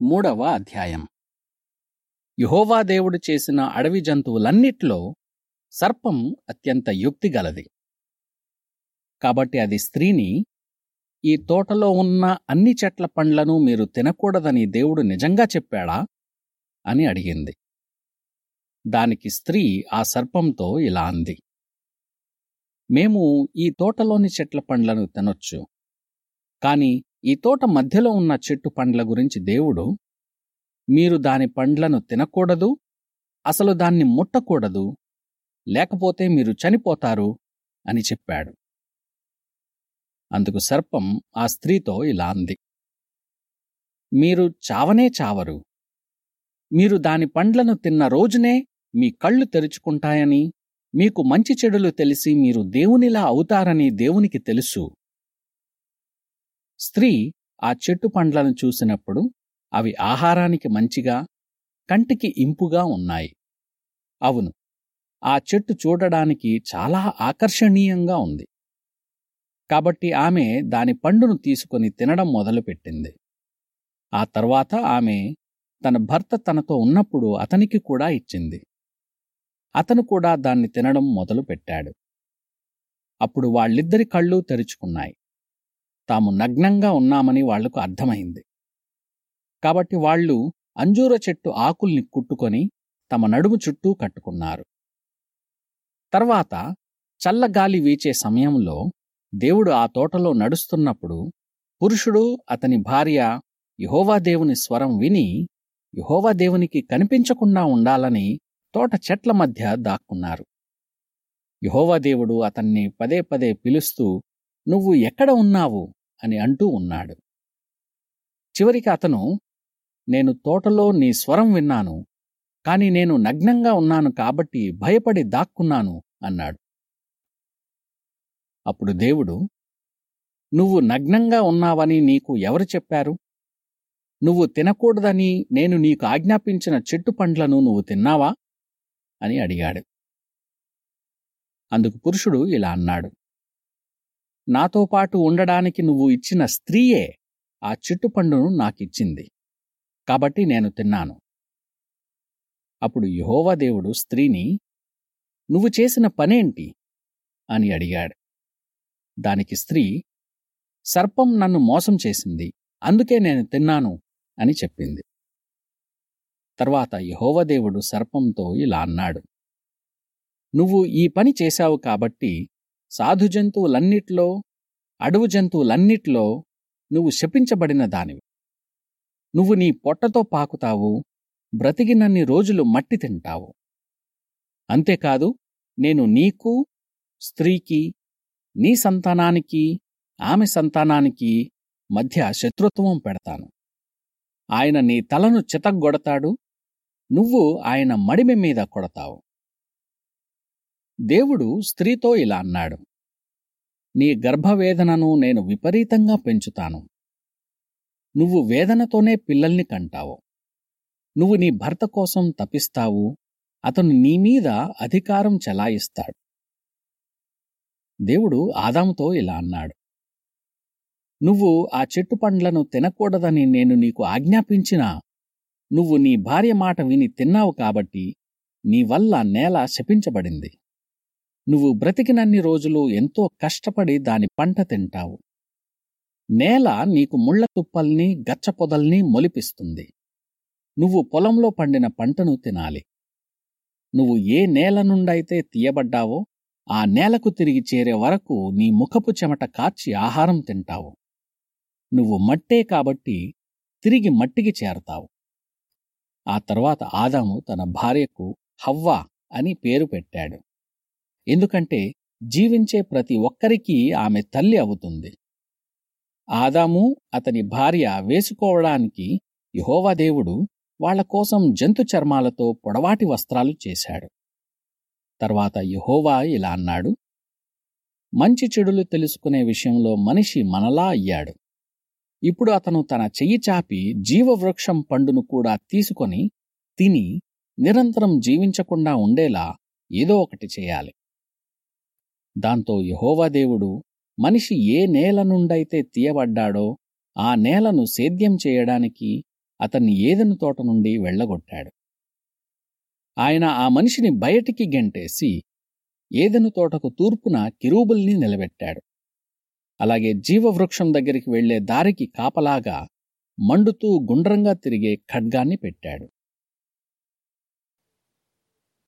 మూడవ అధ్యాయం యెహోవా దేవుడు చేసిన అడవి జంతువులన్నిట్లో సర్పం అత్యంత యుక్తిగలది కాబట్టి అది స్త్రీని ఈ తోటలో ఉన్న అన్ని చెట్ల పండ్లను మీరు తినకూడదని దేవుడు నిజంగా చెప్పాడా అని అడిగింది దానికి స్త్రీ ఆ సర్పంతో ఇలా అంది మేము ఈ తోటలోని చెట్ల పండ్లను తినొచ్చు కాని ఈ తోట మధ్యలో ఉన్న చెట్టు పండ్ల గురించి దేవుడు మీరు దాని పండ్లను తినకూడదు అసలు దాన్ని ముట్టకూడదు లేకపోతే మీరు చనిపోతారు అని చెప్పాడు అందుకు సర్పం ఆ స్త్రీతో ఇలా అంది మీరు చావనే చావరు మీరు దాని పండ్లను తిన్న రోజునే మీ కళ్ళు తెరుచుకుంటాయని మీకు మంచి చెడులు తెలిసి మీరు దేవునిలా అవుతారని దేవునికి తెలుసు స్త్రీ ఆ చెట్టు పండ్లను చూసినప్పుడు అవి ఆహారానికి మంచిగా కంటికి ఇంపుగా ఉన్నాయి అవును ఆ చెట్టు చూడడానికి చాలా ఆకర్షణీయంగా ఉంది కాబట్టి ఆమె దాని పండును తీసుకొని తినడం మొదలుపెట్టింది ఆ తర్వాత ఆమె తన భర్త తనతో ఉన్నప్పుడు అతనికి కూడా ఇచ్చింది అతను కూడా దాన్ని తినడం మొదలుపెట్టాడు అప్పుడు వాళ్ళిద్దరి కళ్ళు తెరుచుకున్నాయి తాము నగ్నంగా ఉన్నామని వాళ్లకు అర్థమైంది కాబట్టి వాళ్ళు అంజూర చెట్టు ఆకుల్ని కుట్టుకొని తమ నడుము చుట్టూ కట్టుకున్నారు తర్వాత చల్లగాలి వీచే సమయంలో దేవుడు ఆ తోటలో నడుస్తున్నప్పుడు పురుషుడు అతని భార్య యహోవా దేవుని స్వరం విని యహోవా దేవునికి కనిపించకుండా ఉండాలని తోట చెట్ల మధ్య దాక్కున్నారు యహోవా దేవుడు అతన్ని పదే పదే పిలుస్తూ నువ్వు ఎక్కడ ఉన్నావు అని అంటూ ఉన్నాడు చివరికి అతను నేను తోటలో నీ స్వరం విన్నాను కాని నేను నగ్నంగా ఉన్నాను కాబట్టి భయపడి దాక్కున్నాను అన్నాడు అప్పుడు దేవుడు నువ్వు నగ్నంగా ఉన్నావని నీకు ఎవరు చెప్పారు నువ్వు తినకూడదని నేను నీకు ఆజ్ఞాపించిన చెట్టు పండ్లను నువ్వు తిన్నావా అని అడిగాడు అందుకు పురుషుడు ఇలా అన్నాడు నాతో పాటు ఉండడానికి నువ్వు ఇచ్చిన స్త్రీయే ఆ చెట్టు పండును నాకిచ్చింది కాబట్టి నేను తిన్నాను అప్పుడు యహోవా దేవుడు స్త్రీని నువ్వు చేసిన పనేంటి అని అడిగాడు దానికి స్త్రీ సర్పం నన్ను మోసం చేసింది అందుకే నేను తిన్నాను అని చెప్పింది తర్వాత యహోవదేవుడు సర్పంతో ఇలా అన్నాడు నువ్వు ఈ పని చేశావు కాబట్టి సాధు జంతువులన్నిట్లో అడవు జంతువులన్నిట్లో నువ్వు శపించబడిన దానివి నువ్వు నీ పొట్టతో పాకుతావు బ్రతికినన్ని రోజులు మట్టి తింటావు అంతేకాదు నేను నీకు స్త్రీకి నీ సంతానానికి ఆమె సంతానానికి మధ్య శత్రుత్వం పెడతాను ఆయన నీ తలను చితగ్గొడతాడు నువ్వు ఆయన మడిమె మీద కొడతావు దేవుడు స్త్రీతో ఇలా అన్నాడు నీ గర్భవేదనను నేను విపరీతంగా పెంచుతాను నువ్వు వేదనతోనే పిల్లల్ని కంటావు నువ్వు నీ భర్త కోసం తపిస్తావు అతను నీ మీద అధికారం చెలాయిస్తాడు దేవుడు ఆదాముతో ఇలా అన్నాడు నువ్వు ఆ చెట్టు పండ్లను తినకూడదని నేను నీకు ఆజ్ఞాపించినా నువ్వు నీ భార్య మాట విని తిన్నావు కాబట్టి నీ వల్ల నేల శపించబడింది నువ్వు బ్రతికినన్ని రోజులు ఎంతో కష్టపడి దాని పంట తింటావు నేల నీకు ముళ్ల తుప్పల్ని గచ్చపొదల్ని మొలిపిస్తుంది నువ్వు పొలంలో పండిన పంటను తినాలి నువ్వు ఏ నేల నుండైతే తీయబడ్డావో ఆ నేలకు తిరిగి చేరే వరకు నీ ముఖపు చెమట కార్చి ఆహారం తింటావు నువ్వు మట్టే కాబట్టి తిరిగి మట్టికి చేరతావు ఆ తర్వాత ఆదాము తన భార్యకు హవ్వా అని పేరు పెట్టాడు ఎందుకంటే జీవించే ప్రతి ఒక్కరికి ఆమె తల్లి అవుతుంది ఆదాము అతని భార్య వేసుకోవడానికి యహోవాదేవుడు వాళ్ల కోసం జంతు చర్మాలతో పొడవాటి వస్త్రాలు చేశాడు తర్వాత యహోవా ఇలా అన్నాడు మంచి చెడులు తెలుసుకునే విషయంలో మనిషి మనలా అయ్యాడు ఇప్పుడు అతను తన చెయ్యి చాపి జీవవృక్షం పండును కూడా తీసుకొని తిని నిరంతరం జీవించకుండా ఉండేలా ఏదో ఒకటి చేయాలి దాంతో యహోవాదేవుడు మనిషి ఏ నేల నుండైతే తీయబడ్డాడో ఆ నేలను సేద్యం చేయడానికి అతన్ని ఏదెను తోట నుండి వెళ్ళగొట్టాడు ఆయన ఆ మనిషిని బయటికి గెంటేసి ఏదెను తోటకు తూర్పున కిరూబుల్ని నిలబెట్టాడు అలాగే జీవవృక్షం దగ్గరికి వెళ్లే దారికి కాపలాగా మండుతూ గుండ్రంగా తిరిగే ఖడ్గాన్ని పెట్టాడు